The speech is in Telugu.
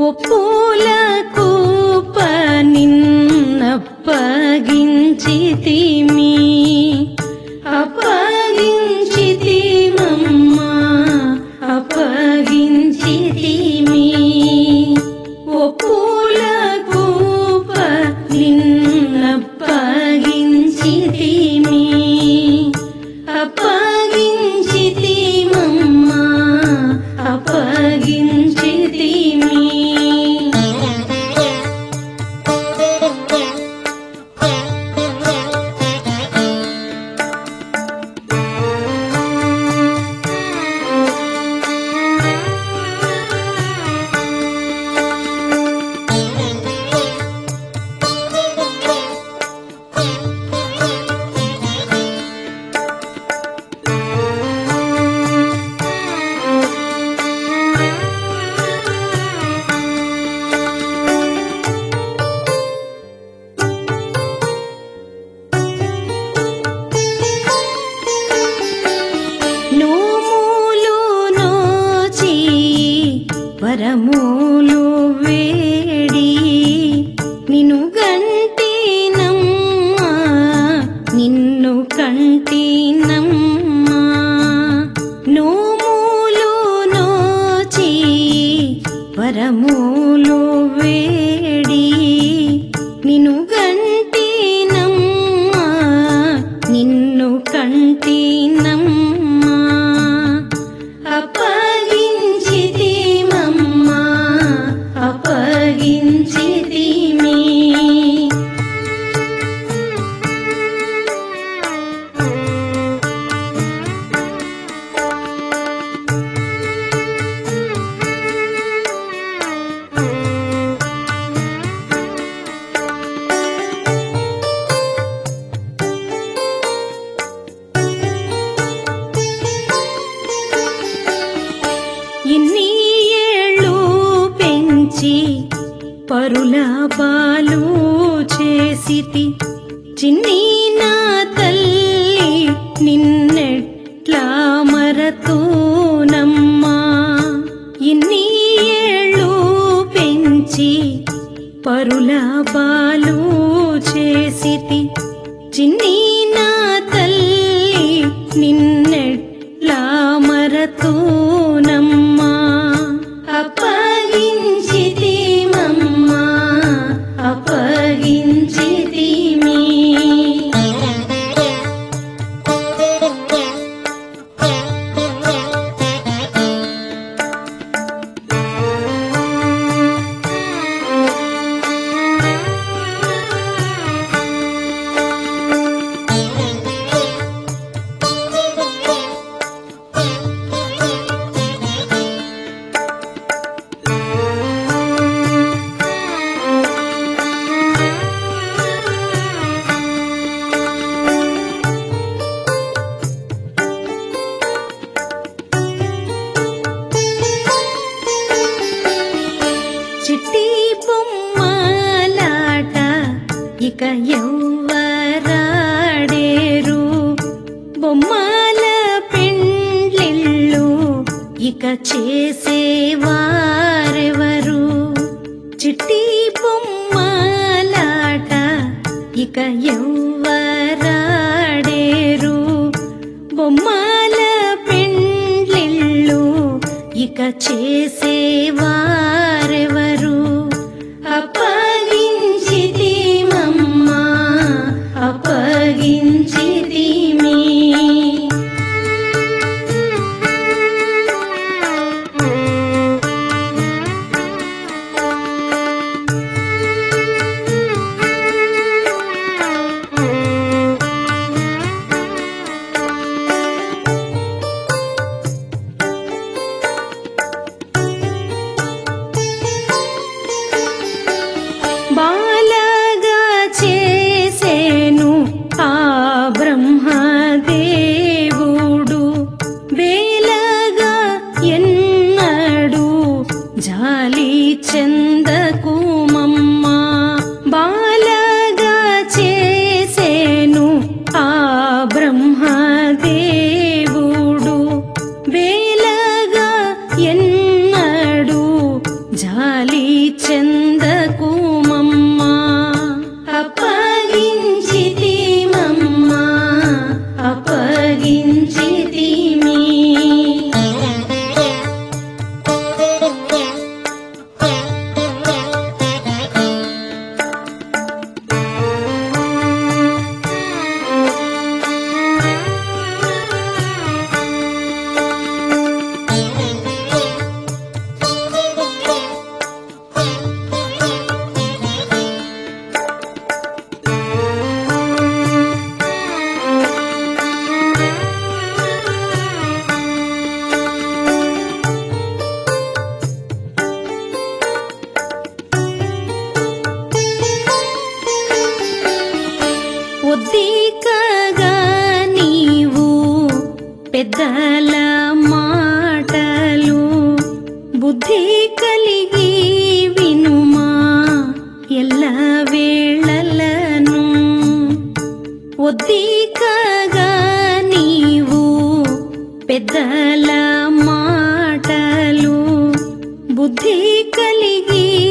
ఒప్పుల కూప నిన్నప్పగించితిమి అప్పగించితిమమ్మా అప్పగించితిమి ఒప్పుల కూప నిన్నప్పగించితిమి అప్పగించితిమమ్మా అప్పగించితిమి నోములు నోచి వరములు వేడి నిన్ను గంటినమ్మా నిన్ను కంటినమ్మా నోములు నోచి వరములు వేడి నిన్ను గంటినమ్మా నిన్ను కంటినమ్మా అప్పగించితిమమ్మా అప్పగించితిమి ఇన్ని ఏళ్ళు పెంచి పరుల బాలు చేసితి చిన్ని నా తల్లి నిన్నెట్లా మరతూనమ్మా ఇన్ని ఏళ్ళు పెంచి పరుల బాలు చేసితి చిన్ని నా తల్లి నిన్నెట్లా మరతూనమ్మా అప్పగించితిమమ్మా అప్పగించితిమి చిట్టి బొమ్మలాట ఇక ఎవ్వరాడేరు బొమ్మల పెండ్లిళ్ళు ఇక చేసేవారెవరు చిట్టి బొమ్మలాట ఇక ఎవ్వరాడేరు బొమ్మల పెండ్లిళ్ళు ఇక చేసేవారెవరు అప్పగించితిమమ్మా అప్పగించితిమి బాలగా చేసేను ఆ బ్రహ్మదేవుడు వేలగా ఎన్నడు జాలి చందకుమమ్మా బాలగా చేసేను ఆ బ్రహ్మదేవుడు వేలగా ఎన్నడు జాలి చెందకుమమ్మా అప్పగించితిమమ్మా అప్పగించితిమి ఒద్దికగా నీవు పెద్దల మాటలు బుద్ధి కలిగి వినుమా ఎల్ల వేళలను ఒద్దికగా నీవు పెద్దల మాటలు బుద్ధి కలిగి